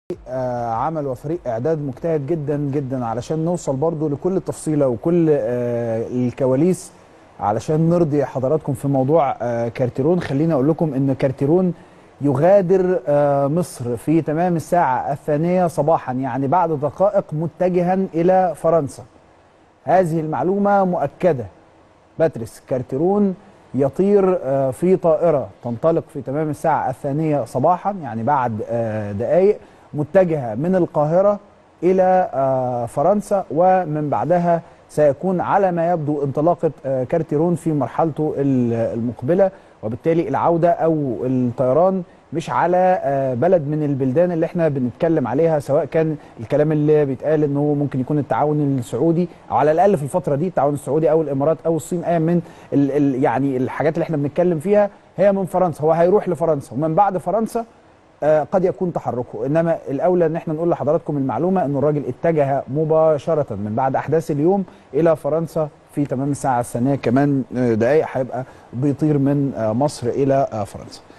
آه، عمل وفريق اعداد مجتهد جدا جدا علشان نوصل برضو لكل تفصيله وكل آه، الكواليس علشان نرضي حضراتكم في موضوع آه، كارتيرون خليني اقول لكم ان كارتيرون يغادر آه، مصر في تمام الساعه الثانيه صباحا يعني بعد دقائق متجها الى فرنسا هذه المعلومه مؤكده باتريس كارتيرون يطير آه، في طائرة تنطلق في تمام الساعة الثانية صباحا يعني بعد آه، دقائق متجهة من القاهرة إلى آه، فرنسا ومن بعدها سيكون على ما يبدو انطلاقة آه، كارتيرون في مرحلته ال- المقبلة وبالتالي العودة أو الطيران مش على آه، بلد من البلدان اللي احنا بنتكلم عليها سواء كان الكلام اللي بيتقال انه هو ممكن يكون التعاون السعودي او على الاقل في الفتره دي التعاون السعودي او الامارات او الصين ايا من ال ال يعني الحاجات اللي احنا بنتكلم فيها هي من فرنسا هو هيروح لفرنسا ومن بعد فرنسا آه، قد يكون تحركه انما الاولى ان احنا نقول لحضراتكم المعلومه ان الراجل اتجه مباشره من بعد احداث اليوم الى فرنسا في تمام الساعه الثانيه كمان آه، دقائق هيبقى بيطير من آه، مصر الى آه، فرنسا